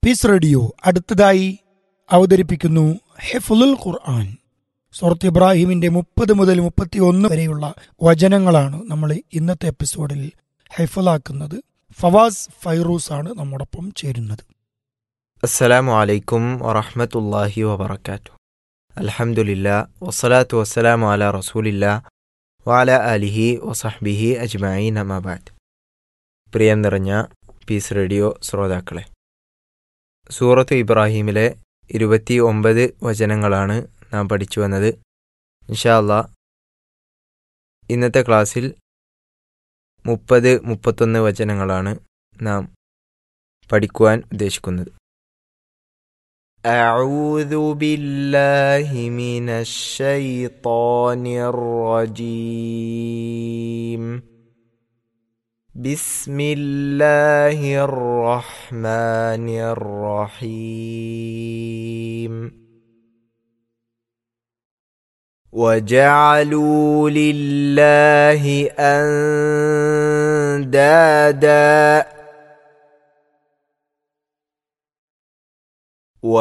piece radio അടുത്തതായി അവതരിപ്പിക്കുന്നു ഹെഫുലുൽ ഖുർആൻ സുഹൃത്ത് ഇബ്രാഹിമിന്റെ മുപ്പത് മുതൽ മുപ്പത്തി ഒന്ന് വരെയുള്ള വചനങ്ങളാണ് നമ്മൾ ഇന്നത്തെ എപ്പിസോഡിൽ ഹെഫുലാക്കുന്നത് ഫവാസ് ഫൈറൂസ് ആണ് നമ്മോടൊപ്പം ചേരുന്നത് അസ്സലാമു അലൈക്കും വറഹ്മത്തുള്ളാഹി വബറകാതുഹു അൽഹംദുലില്ലാ വസ്സലാത്തു വസ്സലാമു അലാ റസൂലില്ലാ വഅല ആലിഹി വസഹ്ബിഹി അജ്മഈൻ അമാ ബഅദ് പ്രിയം നിറഞ്ഞ പീസ് റേഡിയോ ശ്രോതാക്കളെ സൂറത്ത് ഇബ്രാഹീമിലെ ഇരുപത്തി ഒമ്പത് വചനങ്ങളാണ് നാം പഠിച്ചു വന്നത് ഇൻഷാ അല്ലാ ഇന്നത്തെ ക്ലാസ്സിൽ മുപ്പത് മുപ്പത്തൊന്ന് വചനങ്ങളാണ് നാം പഠിക്കുവാൻ ഉദ്ദേശിക്കുന്നത് أعوذ بالله من الشيطان الرجيم بسم الله الرحمن الرحيم وجعلوا لله أندادا